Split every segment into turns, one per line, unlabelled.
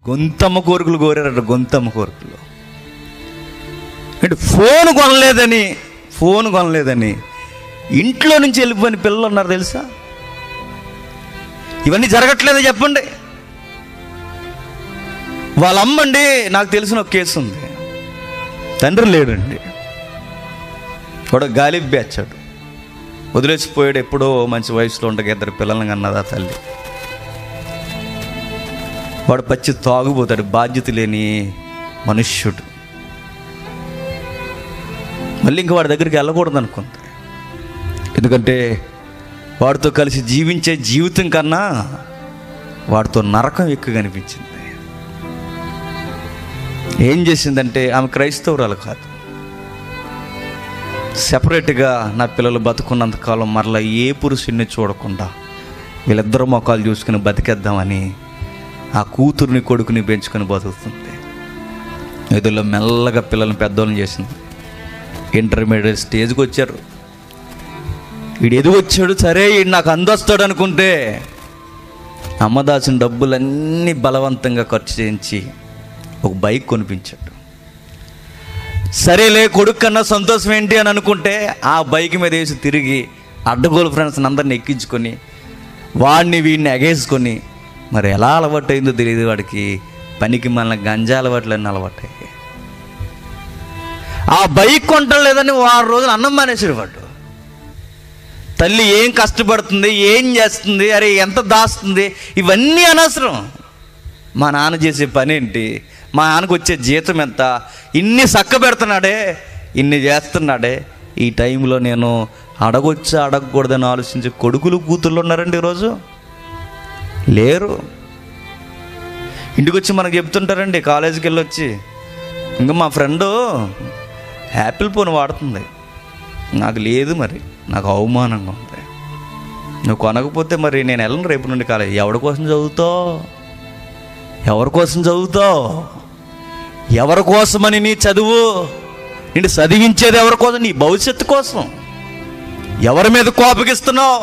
గొంతమ్మ కోరికలు కోరారట గొంతమ్మ కోరికలు అంటే ఫోన్ కొనలేదని ఫోన్ కొనలేదని ఇంట్లో నుంచి వెళ్ళిపోయిన పిల్లలు ఉన్నారు తెలుసా ఇవన్నీ జరగట్లేదో చెప్పండి వాళ్ళ అమ్మండి నాకు తెలిసిన ఒక కేసు ఉంది తండ్రి లేడండి కూడా గాలి బేచ్చాడు వదిలేసిపోయాడు ఎప్పుడో మంచి వయసులో ఉండగా ఇద్దరు పిల్లల్ని కన్నదా తల్లి వాడు పచ్చి తాగుపోతాడు బాధ్యత లేని మనుష్యుడు మళ్ళీ ఇంక వాడి దగ్గరికి వెళ్ళకూడదు అనుకుంది ఎందుకంటే వాడితో కలిసి జీవించే జీవితం కన్నా వాడితో నరకం ఎక్కువ కనిపించింది ఏం చేసిందంటే ఆమె క్రైస్తవురాలు కాదు సెపరేట్గా నా పిల్లలు బతుకున్నంత కాలం మరలా ఏ పురుషుడిని చూడకుండా వీళ్ళిద్దరు మొక్కలు చూసుకుని బతికేద్దామని ఆ కూతుర్ని కొడుకుని పెంచుకొని బతుకుతుంది ఎదులో మెల్లగా పిల్లల్ని పెద్దోళ్ళని చేసింది ఇంటర్మీడియట్ స్టేజ్కి వచ్చారు వీడు ఎదుగొచ్చాడు సరే వీడు నాకు అందొస్తాడు అనుకుంటే అమ్మ దాచిన డబ్బులన్నీ బలవంతంగా ఖర్చు చేయించి ఒక బైక్ కొనిపించాడు సరేలే కొడుకు కన్నా సంతోషం ఏంటి అని అనుకుంటే ఆ బైక్ మీద వేసి తిరిగి అడ్డగోలు ఫ్రెండ్స్ అందరిని ఎక్కించుకొని వాడిని వీడిని ఎగేసుకొని మరి ఎలా అలవాటు అయిందో తెలియదు వాడికి పనికి మన గంజా అలవాట్లన్నీ అలవాటయ్యాయి ఆ బైక్ కొంటం లేదని వారం రోజులు అన్నం మానేసాడు వాడు తల్లి ఏం కష్టపడుతుంది ఏం చేస్తుంది అరే ఎంత దాస్తుంది ఇవన్నీ అనవసరం మా నాన్న చేసే పని ఏంటి మా నాన్నకు వచ్చే జీతం ఎంత ఇన్ని సక్క పెడుతున్నాడే ఇన్ని చేస్తున్నాడే ఈ టైంలో నేను అడగొచ్చా అడగకూడదని ఆలోచించే కొడుకులు కూతుళ్ళు ఉన్నారండి ఈరోజు లేరు ఇంటికి వచ్చి మనకు చెప్తుంటారండి కాలేజీకి వెళ్ళి వచ్చి ఇంకా మా ఫ్రెండు యాపిల్ ఫోన్ వాడుతుంది నాకు లేదు మరి నాకు అవమానంగా ఉంది నువ్వు కొనకపోతే మరి నేను వెళ్ళను రేపు నుండి కాలేజ్ ఎవరి కోసం చదువుతావు ఎవరి కోసం చదువుతావు ఎవరి కోసమని నీ చదువు నిన్ను చదివించేది ఎవరి కోసం నీ భవిష్యత్తు కోసం ఎవరి మీద కోపగిస్తున్నావు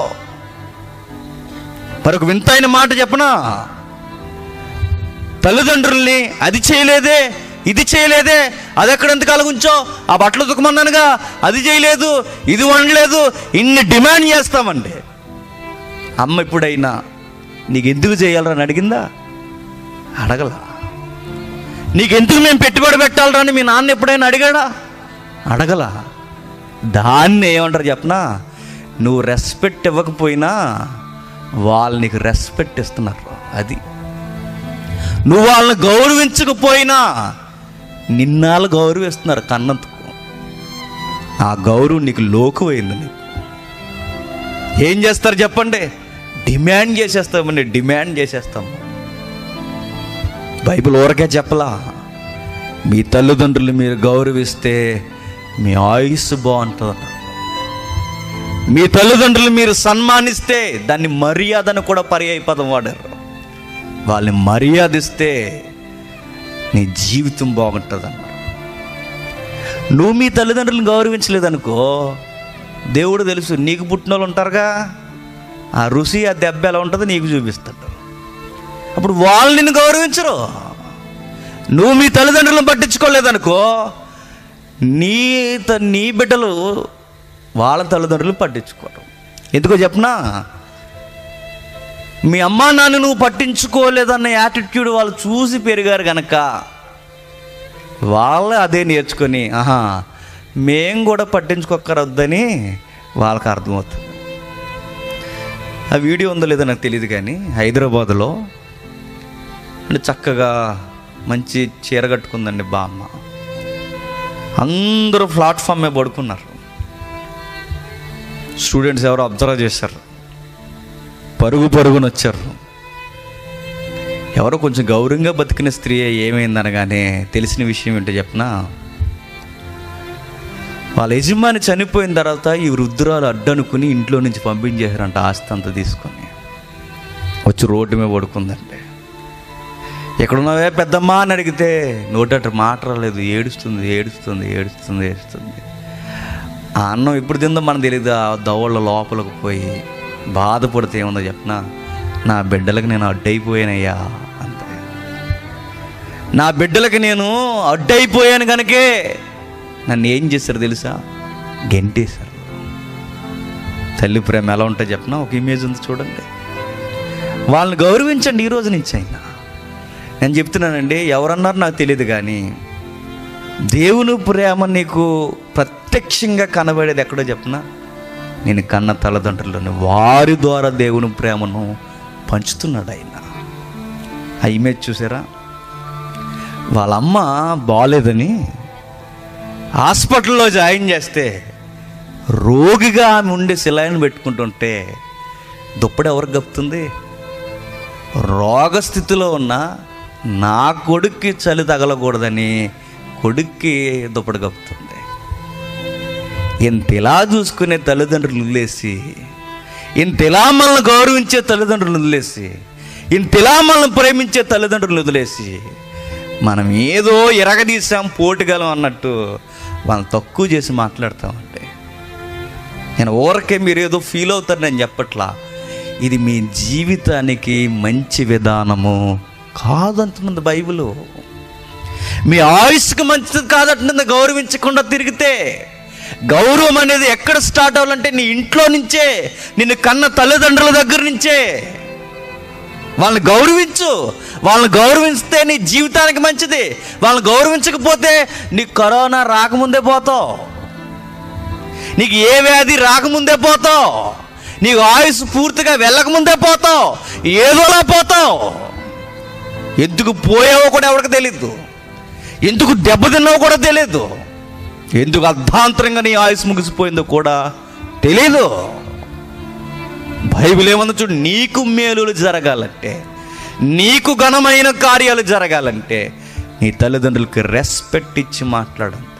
మరొక వింతైన మాట చెప్పనా తల్లిదండ్రుల్ని అది చేయలేదే ఇది చేయలేదే అది ఎక్కడ ఎంత కలుగుంచో ఆ బట్టలు ఉతకమన్నానుగా అది చేయలేదు ఇది వండలేదు ఇన్ని డిమాండ్ చేస్తామండి అమ్మ ఎప్పుడైనా నీకు ఎందుకు చేయాలని అడిగిందా అడగల నీకెందుకు మేము పెట్టుబడి పెట్టాలరా అని మీ నాన్న ఎప్పుడైనా అడిగాడా అడగల దాన్ని ఏమంటారు చెప్పనా నువ్వు రెస్పెక్ట్ ఇవ్వకపోయినా వాళ్ళు నీకు రెస్పెక్ట్ ఇస్తున్నారు అది నువ్వు వాళ్ళని గౌరవించకపోయినా నిన్నాళ్ళు గౌరవిస్తున్నారు కన్నందుకు ఆ గౌరవం నీకు లోకువైంది నీకు ఏం చేస్తారు చెప్పండి డిమాండ్ చేసేస్తామండి డిమాండ్ చేసేస్తాము బైబిల్ ఊరకే చెప్పలా మీ తల్లిదండ్రులు మీరు గౌరవిస్తే మీ ఆయుస్సు బాగుంటుంది మీ తల్లిదండ్రులు మీరు సన్మానిస్తే దాన్ని మర్యాదను కూడా పర్యాయ పదం వాడారు వాళ్ళని మర్యాదిస్తే నీ జీవితం బాగుంటుంది అన్నారు నువ్వు మీ తల్లిదండ్రులను గౌరవించలేదనుకో దేవుడు తెలుసు నీకు పుట్టిన వాళ్ళు ఉంటారుగా ఆ రుచి ఆ దెబ్బ ఎలా ఉంటుందో నీకు చూపిస్తాడు అప్పుడు వాళ్ళు నిన్ను గౌరవించరు నువ్వు మీ తల్లిదండ్రులను పట్టించుకోలేదనుకో నీ త- నీ బిడ్డలు వాళ్ళ తల్లిదండ్రులు పట్టించుకోరు ఎందుకో చెప్పనా మీ అమ్మా నాన్న నువ్వు పట్టించుకోలేదన్న యాటిట్యూడ్ వాళ్ళు చూసి పెరిగారు గనక వాళ్ళే అదే నేర్చుకొని ఆహా మేం కూడా పట్టించుకోకరొద్దని వాళ్ళకి అర్థమవుతుంది ఆ వీడియో ఉందో లేదో నాకు తెలియదు కానీ హైదరాబాద్లో అంటే చక్కగా మంచి చీర కట్టుకుందండి బామ్మ అందరూ ప్లాట్ఫామ్ మీద పడుకున్నారు స్టూడెంట్స్ ఎవరో అబ్జర్వ్ చేశారు పరుగు పరుగున వచ్చారు ఎవరో కొంచెం గౌరవంగా బతికిన స్త్రీ ఏమైందనగానే తెలిసిన విషయం ఏంటో చెప్పనా వాళ్ళ యజమాని చనిపోయిన తర్వాత ఈ వృద్ధురాలు అడ్డనుకుని ఇంట్లో నుంచి పంపించేశారంట ఆస్తి అంతా తీసుకొని వచ్చి రోడ్డు మీద పడుకుందండి ఎక్కడున్నావే పెద్దమ్మా అని అడిగితే నోటట మాట రాలేదు ఏడుస్తుంది ఏడుస్తుంది ఏడుస్తుంది ఏడుస్తుంది ఆ అన్నం ఎప్పుడు తిందో మనకు తెలియదు ఆ దవళ్ళ లోపలికి పోయి బాధపడితే ఏముందో చెప్పనా నా బిడ్డలకు నేను అడ్డైపోయానయ్యా అంతే నా బిడ్డలకి నేను అడ్డైపోయాను కనుకే నన్ను ఏం చేశారు తెలుసా గెంటేశారు తల్లి ప్రేమ ఎలా ఉంటుందో చెప్పిన ఒక ఇమేజ్ ఉంది చూడండి వాళ్ళని గౌరవించండి ఈ రోజు నుంచి అయినా నేను చెప్తున్నానండి ఎవరన్నారు నాకు తెలియదు కానీ దేవుని ప్రేమ నీకు ప్రత్యక్షంగా కనబడేది ఎక్కడో చెప్పనా నేను కన్న తల్లిదండ్రులను వారి ద్వారా దేవుని ప్రేమను పంచుతున్నాడు ఆయన ఆ ఇమేజ్ చూసారా వాళ్ళ అమ్మ బాగాలేదని హాస్పిటల్లో జాయిన్ చేస్తే రోగిగా ఆమె ఉండి శిలాయిని పెట్టుకుంటుంటే దుప్పటి ఎవరికి గప్పుతుంది రోగస్థితిలో ఉన్న నా కొడుక్కి చలి తగలకూడదని కొడుక్కి దుప్పటి కప్పుతుంది ఇంతలా చూసుకునే తల్లిదండ్రులు వదిలేసి ఇంతలా మనల్ని గౌరవించే తల్లిదండ్రులు వదిలేసి ఇంతలా మనల్ని ప్రేమించే తల్లిదండ్రులు వదిలేసి మనం ఏదో ఎరగదీసాం పోటుగలం అన్నట్టు వాళ్ళని తక్కువ చేసి మాట్లాడతామంటే నేను ఊరకే మీరు ఏదో ఫీల్ అవుతారు నేను చెప్పట్లా ఇది మీ జీవితానికి మంచి విధానము కాదంటున్నది బైబిల్ మీ ఆయుష్కి మంచిది కాదంటున్నది గౌరవించకుండా తిరిగితే గౌరవం అనేది ఎక్కడ స్టార్ట్ అవ్వాలంటే నీ ఇంట్లో నుంచే నిన్ను కన్న తల్లిదండ్రుల దగ్గర నుంచే వాళ్ళని గౌరవించు వాళ్ళని గౌరవిస్తే నీ జీవితానికి మంచిది వాళ్ళని గౌరవించకపోతే నీకు కరోనా రాకముందే పోతావు నీకు ఏ వ్యాధి రాకముందే పోతావు నీకు ఆయుస్ పూర్తిగా వెళ్ళకముందే పోతావు ఏదోలా పోతావు ఎందుకు పోయావో కూడా ఎవరికి తెలియదు ఎందుకు దెబ్బతిన్నావో కూడా తెలియదు ఎందుకు అర్ధాంతరంగా నీ ఆయుస్ ముగిసిపోయిందో కూడా తెలీదు బైబిల్ ఏమన్నా చూడు నీకు మేలులు జరగాలంటే నీకు ఘనమైన కార్యాలు జరగాలంటే నీ తల్లిదండ్రులకి రెస్పెక్ట్ ఇచ్చి మాట్లాడండి